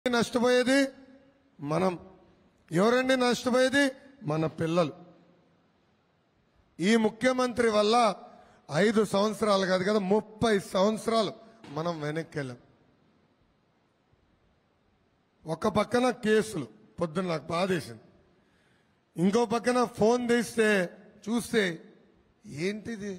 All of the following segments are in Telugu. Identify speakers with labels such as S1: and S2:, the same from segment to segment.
S1: నష్టపోయేది మనం ఎవరండి నష్టపోయేది మన పిల్లలు ఈ ముఖ్యమంత్రి వల్ల ఐదు సంవత్సరాలు కాదు కదా ముప్పై సంవత్సరాలు మనం వెనక్కి వెళ్ళాం ఒక పక్కన కేసులు పొద్దున్న నాకు బాధేసింది ఇంకో పక్కన ఫోన్ తీస్తే చూస్తే ఏంటిది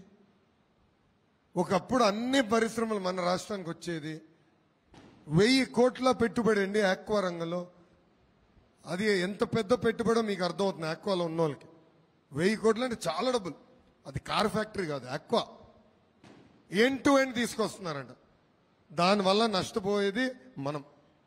S1: ఒకప్పుడు అన్ని పరిశ్రమలు మన రాష్ట్రానికి వచ్చేది వెయ్యి కోట్ల పెట్టుబడి అండి ఆక్వా రంగంలో అది ఎంత పెద్ద పెట్టుబడో మీకు అర్థమవుతుంది ఆక్వాలో ఉన్న వాళ్ళకి వెయ్యి కోట్లు అంటే చాలా డబ్బులు అది కార్ ఫ్యాక్టరీ కాదు ఆక్వా ఎండ్ టు ఎండ్ తీసుకొస్తున్నారంట దానివల్ల నష్టపోయేది మనం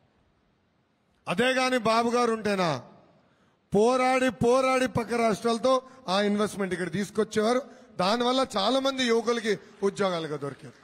S1: అదే గాని బాబు గారు ఉంటేనా పోరాడి పోరాడి పక్క రాష్ట్రాలతో ఆ ఇన్వెస్ట్మెంట్ ఇక్కడ తీసుకొచ్చేవారు దానివల్ల చాలా మంది యువకులకి ఉద్యోగాలుగా దొరికారు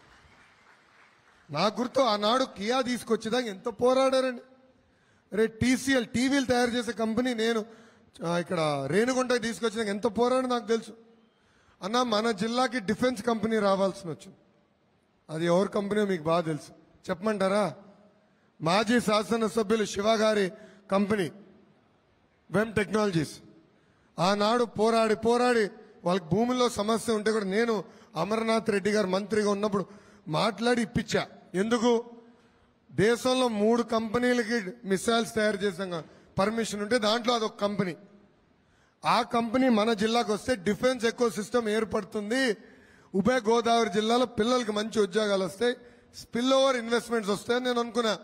S1: నా గుర్తు ఆనాడు కియా తీసుకొచ్చేదాకా ఎంత పోరాడారండి రే టీసీఎల్ టీవీలు తయారు చేసే కంపెనీ నేను ఆ, ఇక్కడ రేణుగుంటకి తీసుకొచ్చేదాకా ఎంత పోరాడు నాకు తెలుసు అన్న మన జిల్లాకి డిఫెన్స్ కంపెనీ రావాల్సిన వచ్చింది అది ఎవరి కంపెనీ మీకు బాగా తెలుసు చెప్పమంటారా మాజీ శాసనసభ్యులు శివ గారి కంపెనీ వెమ్ టెక్నాలజీస్ ఆనాడు పోరాడి పోరాడి వాళ్ళకి భూమిలో సమస్య ఉంటే కూడా నేను అమర్నాథ్ రెడ్డి గారు మంత్రిగా ఉన్నప్పుడు మాట్లాడి ఇప్పించా ఎందుకు దేశంలో మూడు కంపెనీలకి మిసైల్స్ తయారు చేసాం పర్మిషన్ ఉంటే దాంట్లో అదొక కంపెనీ ఆ కంపెనీ మన జిల్లాకు వస్తే డిఫెన్స్ ఎకో సిస్టమ్ ఏర్పడుతుంది ఉభయ గోదావరి జిల్లాలో పిల్లలకి మంచి ఉద్యోగాలు వస్తాయి స్పిల్ ఓవర్ ఇన్వెస్ట్మెంట్స్ వస్తాయని నేను అనుకున్నా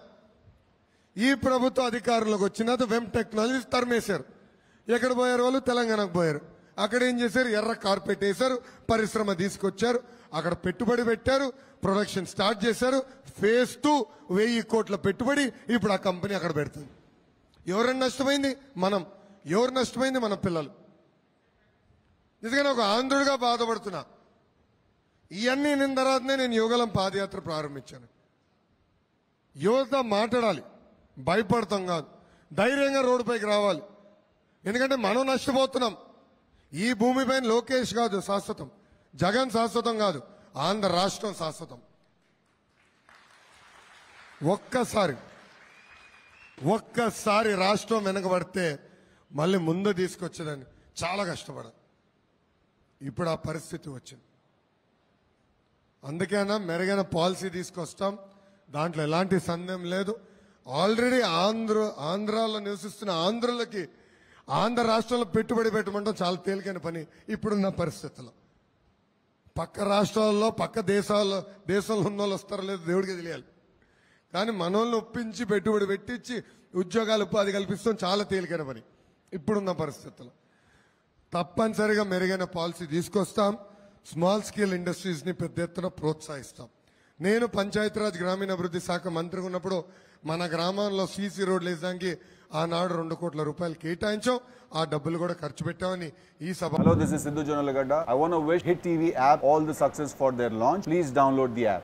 S1: ఈ ప్రభుత్వ అధికారంలోకి వచ్చిన వెమ్ టెక్నాలజీస్ తరిమేశారు ఎక్కడ పోయారు వాళ్ళు తెలంగాణకు పోయారు అక్కడ ఏం చేశారు ఎర్ర కార్పెట్ వేశారు పరిశ్రమ తీసుకొచ్చారు అక్కడ పెట్టుబడి పెట్టారు ప్రొడక్షన్ స్టార్ట్ చేశారు ఫేజ్ టూ వెయ్యి కోట్ల పెట్టుబడి ఇప్పుడు ఆ కంపెనీ అక్కడ పెడుతుంది ఎవరైనా నష్టమైంది మనం ఎవరు నష్టమైంది మన పిల్లలు నిజంగానే ఒక ఆంధ్రుడిగా బాధపడుతున్నా ఇవన్నీ నిన్న తర్వాతనే నేను యువగలం పాదయాత్ర ప్రారంభించాను యువత మాట్లాడాలి భయపడతాం కాదు ధైర్యంగా రోడ్డుపైకి రావాలి ఎందుకంటే మనం నష్టపోతున్నాం ఈ భూమిపైన లోకేష్ కాదు శాశ్వతం జగన్ శాశ్వతం కాదు ఆంధ్ర రాష్ట్రం శాశ్వతం ఒక్కసారి ఒక్కసారి రాష్ట్రం వెనకబడితే మళ్ళీ ముందు తీసుకొచ్చేదాన్ని చాలా కష్టపడాలి ఇప్పుడు ఆ పరిస్థితి వచ్చింది అందుకేనా మెరుగైన పాలసీ తీసుకొస్తాం దాంట్లో ఎలాంటి సందేహం లేదు ఆల్రెడీ ఆంధ్ర ఆంధ్రాలో నివసిస్తున్న ఆంధ్రులకి ఆంధ్ర రాష్ట్రంలో పెట్టుబడి పెట్టమంటాం చాలా తేలికైన పని ఇప్పుడున్న పరిస్థితుల్లో పక్క రాష్ట్రాల్లో పక్క దేశాల్లో దేశంలో ఉన్న వాళ్ళు వస్తారో లేదో దేవుడికి తెలియాలి కానీ మనోళ్ళని ఒప్పించి పెట్టుబడి పెట్టించి ఉద్యోగాలు ఉపాధి కల్పిస్తాం చాలా తేలికైన పని ఇప్పుడున్న పరిస్థితుల్లో తప్పనిసరిగా మెరుగైన పాలసీ తీసుకొస్తాం స్మాల్ స్కేల్ ఇండస్ట్రీస్ ని పెద్ద ఎత్తున ప్రోత్సహిస్తాం నేను పంచాయతీరాజ్ గ్రామీణాభివృద్ధి శాఖ మంత్రిగా ఉన్నప్పుడు మన గ్రామంలో సీసీ రోడ్లు వేసడానికి ఆనాడు రెండు కోట్ల రూపాయలు కేటాయించాం ఆ డబ్బులు కూడా ఖర్చు పెట్టామని ఈ సభ
S2: Hello, this is Sidhu Jonalagadda. I want to wish Hit TV app all the success for their launch. Please download the app.